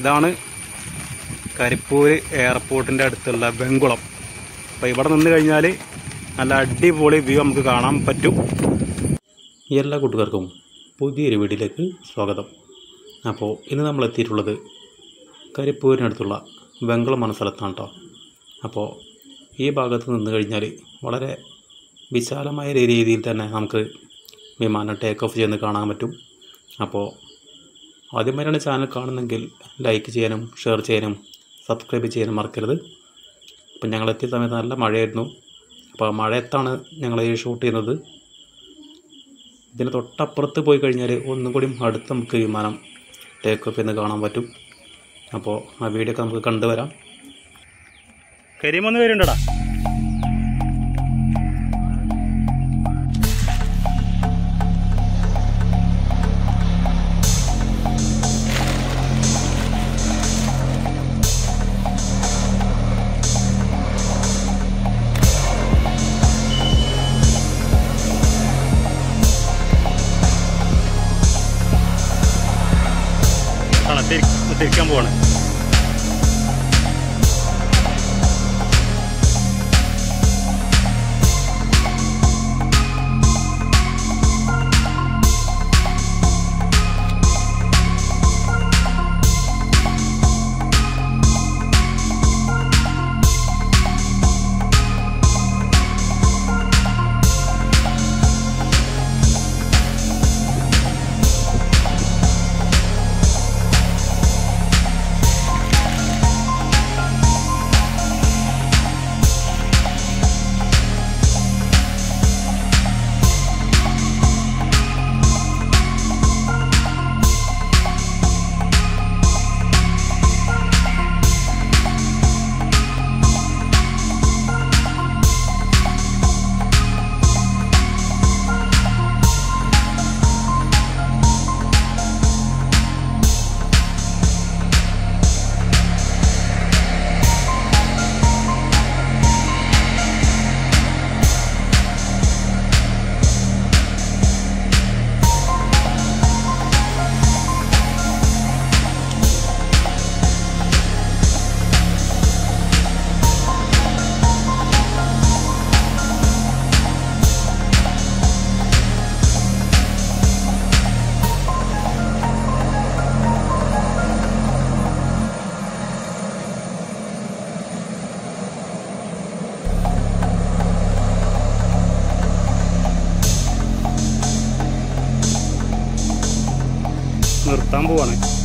ഇതാണ് കരിപ്പൂര് എയർപോർട്ടിൻ്റെ അടുത്തുള്ള വെങ്കുളം അപ്പോൾ ഇവിടെ നിന്ന് കഴിഞ്ഞാൽ നല്ല അടിപൊളി വ്യൂ നമുക്ക് കാണാൻ പറ്റും എല്ലാ കൂട്ടുകാർക്കും പുതിയൊരു വീഡിയോയിലേക്ക് സ്വാഗതം അപ്പോൾ ഇന്ന് നമ്മൾ എത്തിയിട്ടുള്ളത് കരിപ്പൂരിനടുത്തുള്ള വെങ്കുളം എന്ന സ്ഥലത്താണ് കേട്ടോ അപ്പോൾ ഈ ഭാഗത്ത് നിന്ന് കഴിഞ്ഞാൽ വളരെ വിശാലമായ ഒരു രീതിയിൽ തന്നെ നമുക്ക് വിമാനം ടേക്ക് ഓഫ് ചെയ്യുന്നത് കാണാൻ പറ്റും അപ്പോൾ ആദ്യമായാണ് ചാനൽ കാണുന്നെങ്കിൽ ലൈക്ക് ചെയ്യാനും ഷെയർ ചെയ്യാനും സബ്സ്ക്രൈബ് ചെയ്യാനും മറക്കരുത് അപ്പം ഞങ്ങൾ എത്തിയ സമയത്ത് നല്ല മഴയായിരുന്നു അപ്പോൾ ആ മഴയത്താണ് ഞങ്ങൾ ഈ ഷൂട്ട് ചെയ്യുന്നത് ഇതിന് തൊട്ടപ്പുറത്ത് പോയി കഴിഞ്ഞാൽ ഒന്നും കൂടി അടുത്ത് നമുക്ക് വിമാനം ടേക്ക് ഓഫ് ചെയ്യുന്നത് കാണാൻ പറ്റും അപ്പോൾ ആ വീഡിയോ ഒക്കെ നമുക്ക് കണ്ടുവരാം കരിമൊന്ന് പേരുണ്ടടാ ആണ് തിരി- തിരിക്കാൻ പോവാണ് നിർത്താൻ പോവാണ്